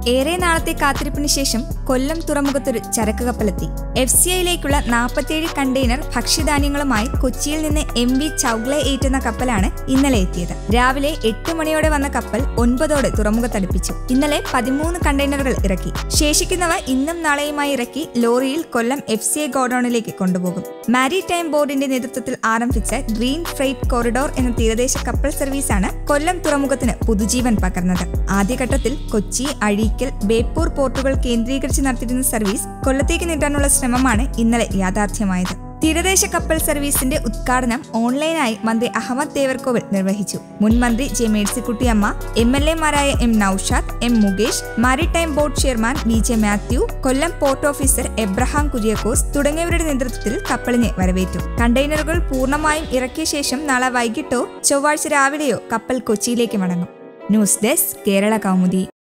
ഏറെ നാളത്തെ കാത്തിരിപ്പിന് ശേഷം കൊല്ലം തുറമുഖത്തൊരു ചരക്ക് കപ്പലെത്തി എഫ് സി ഐയിലേക്കുള്ള നാൽപ്പത്തിയേഴ് കണ്ടെയ്നർ ഭക്ഷ്യധാന്യങ്ങളുമായി കൊച്ചിയിൽ നിന്ന് എം വി ചൌഗ്ല ഏറ്റുന്ന കപ്പലാണ് ഇന്നലെ എത്തിയത് രാവിലെ എട്ട് മണിയോടെ വന്ന കപ്പൽ ഒൻപതോടെ തുറമുഖത്തടുപ്പിച്ചു ഇന്നലെ പതിമൂന്ന് കണ്ടെയ്നറുകൾ ഇറക്കി ശേഷിക്കുന്നവ ഇന്നും നാളെയുമായി ഇറക്കി ലോറിയിൽ കൊല്ലം എഫ് സി ഐ ഗോഡൌണിലേക്ക് കൊണ്ടുപോകും മാരിടൈം ബോർഡിന്റെ നേതൃത്വത്തിൽ ആരംഭിച്ച ഗ്രീൻ ഫ്രൈറ്റ് കോറിഡോർ എന്ന തീരദേശ കപ്പൽ സർവീസാണ് കൊല്ലം തുറമുഖത്തിന് പുതുജീവൻ പകർന്നത് ആദ്യഘട്ടത്തിൽ കൊച്ചി അഴീക്കൽ ബേപ്പൂർ പോർട്ടുകൾ കേന്ദ്രീകരിച്ച് നടത്തിയിരുന്ന സർവീസ് കൊല്ലത്തേക്ക് നീട്ടാനുള്ള ശ്രമമാണ് ഇന്നലെ യാഥാർത്ഥ്യമായത് തീരദേശ കപ്പൽ സർവീസിന്റെ ഉദ്ഘാടനം ഓൺലൈനായി മന്ത്രി അഹമ്മദ് ദേവർകോവിൽ നിർവഹിച്ചു മുൻ മന്ത്രി ജെ മേഴ്സിക്കുട്ടിയമ്മ എം എൽ എമാരായ M Noushad M Mukesh maritime board chairman V J Mathew Kollam port officer Abraham Kuriakose തുടങ്ങിയവരുടെ നേതൃത്വത്തിൽ കപ്പലിനെ വരവേറ്റു കണ്ടെയ്നറുകൾ പൂർണ്ണമായും ഇറക്കിയ ശേഷം നാളെ വൈകിട്ടോ ചൊവ്വാഴ്ച രാവിലെയോ കപ്പൽ കൊച്ചിയിലേക്ക് മടങ്ങും ന്യൂസ് ഡെസ്ക് കേരള കൗമുദി